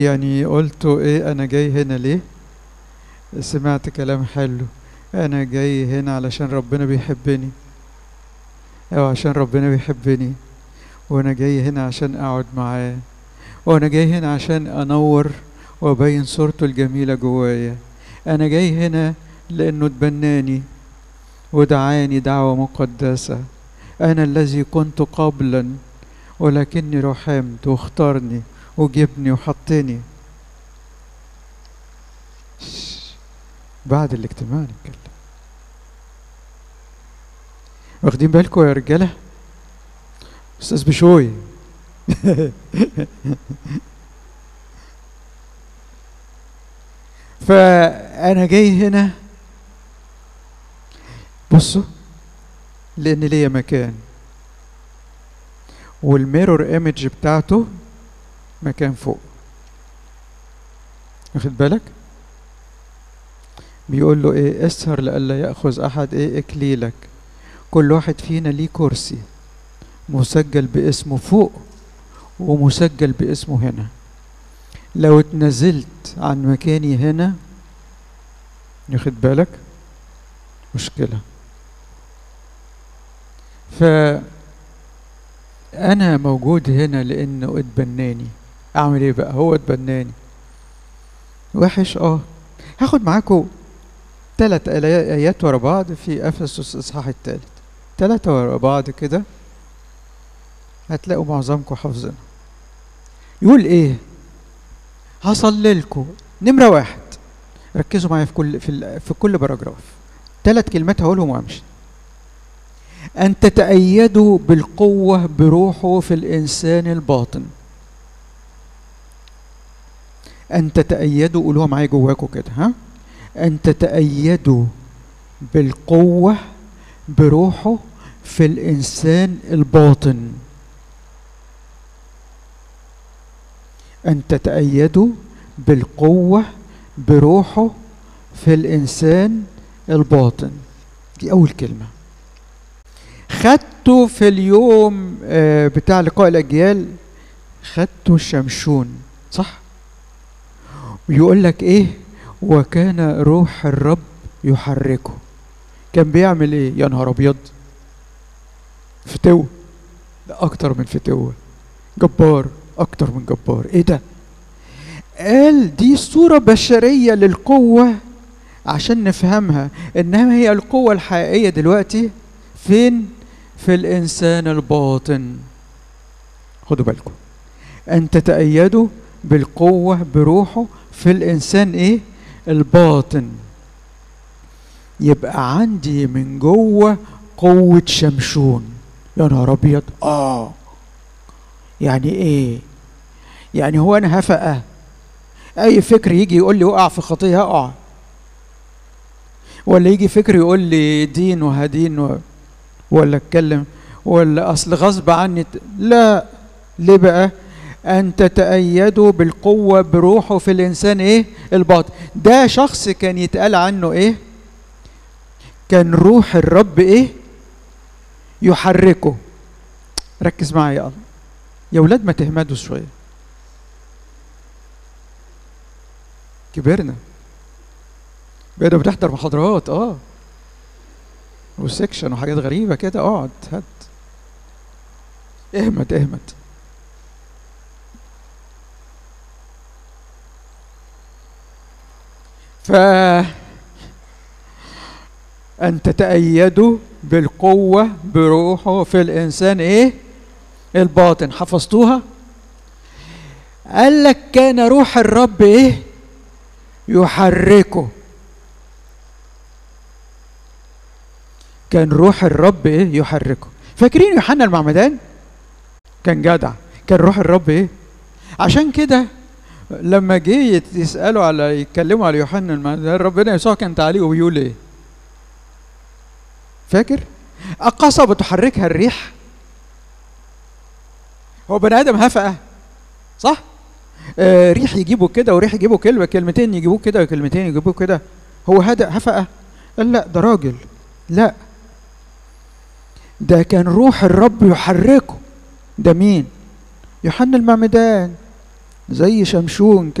يعني قلتوا ايه انا جاي هنا ليه سمعت كلام حلو انا جاي هنا علشان ربنا بيحبني او عشان ربنا بيحبني وانا جاي هنا عشان اقعد معاه وانا جاي هنا عشان انور وابين صورته الجميلة جوايا انا جاي هنا لانه تبناني ودعاني دعوة مقدسة انا الذي كنت قبلا ولكني رحمت واختارني وجبني وحطني بعد الاجتماع نتكلم واخدين بالكم يا رجاله استاذ بشوي فانا جاي هنا بصوا لان ليا مكان والميرور ايمج بتاعته مكان فوق واخد بالك بيقول له ايه اسهر لئلا ياخذ احد ايه اكليلك كل واحد فينا ليه كرسي مسجل باسمه فوق ومسجل باسمه هنا لو اتنزلت عن مكاني هنا ياخد بالك مشكلة فأنا موجود هنا لأنه اتبناني أعمل إيه بقى هو اتبناني وحش اه هاخد معاكم ثلاث آيات ورا بعض في أفسس الإصحاح الثالث ثلاثة ورا بعض كده هتلاقوا معظمكم حافظينها يقول إيه هصلي لكم نمرة واحد ركزوا معايا في كل في, في كل باراجراف ثلاث كلمات هقولهم وامشي أن تتأيدوا بالقوة بروحه في الإنسان الباطن أن تتأيدوا قولوها معايا جواكم كده ها أن تتأيدوا بالقوة بروحه في الإنسان الباطن أن تتأيدوا بالقوة بروحه في الإنسان الباطن دي أول كلمة خدته في اليوم بتاع لقاء الأجيال خدته الشمشون صح ويقول لك إيه وكان روح الرب يحركه كان بيعمل إيه يا نهار أبيض فتوة ده أكتر من فتوة جبار أكتر من جبار إيه ده قال دي صورة بشرية للقوة عشان نفهمها إنما هي القوة الحقيقية دلوقتي فين؟ في الإنسان الباطن خدوا بالكم أن تتأيدوا بالقوة بروحه في الإنسان إيه؟ الباطن يبقى عندي من جوه قوة شمشون يا نهار أبيض آه يعني إيه؟ يعني هو أنا هفقة أي فكر يجي يقول لي وقع في خطية هقع ولا يجي فكر يقول لي دين وهدين و... ولا اتكلم ولا اصل غصب عني لا ليه بقى ان تتأيدوا بالقوة بروحه في الانسان ايه الباطن ده شخص كان يتقال عنه ايه كان روح الرب ايه يحركه ركز معايا يا الله يا ولاد ما تهمدوا شويه كبرنا بقينا بنحضر محاضرات اه وسكشن وحاجات غريبة كده اقعد هات اهمت اهمت ف أن تتأيدوا بالقوة بروحه في الإنسان إيه؟ الباطن حفظتوها؟ قال لك كان روح الرب إيه؟ يحركه كان روح الرب ايه يحركه فاكرين يوحنا المعمدان كان جدع كان روح الرب ايه عشان كده لما جه يسالوا على يتكلموا على يوحنا المعمدان ربنا يسوع كان تعليقه بيقول ايه فاكر القصبة تحركها الريح هو بني ادم هفأة صح آه ريح يجيبوا كده وريح يجيبوا كلمه كلمتين يجيبوه كده وكلمتين يجيبوه كده هو هدأ هفأة قال لا ده راجل لا ده كان روح الرب يحركه ده مين يوحنا المعمدان زي شمشون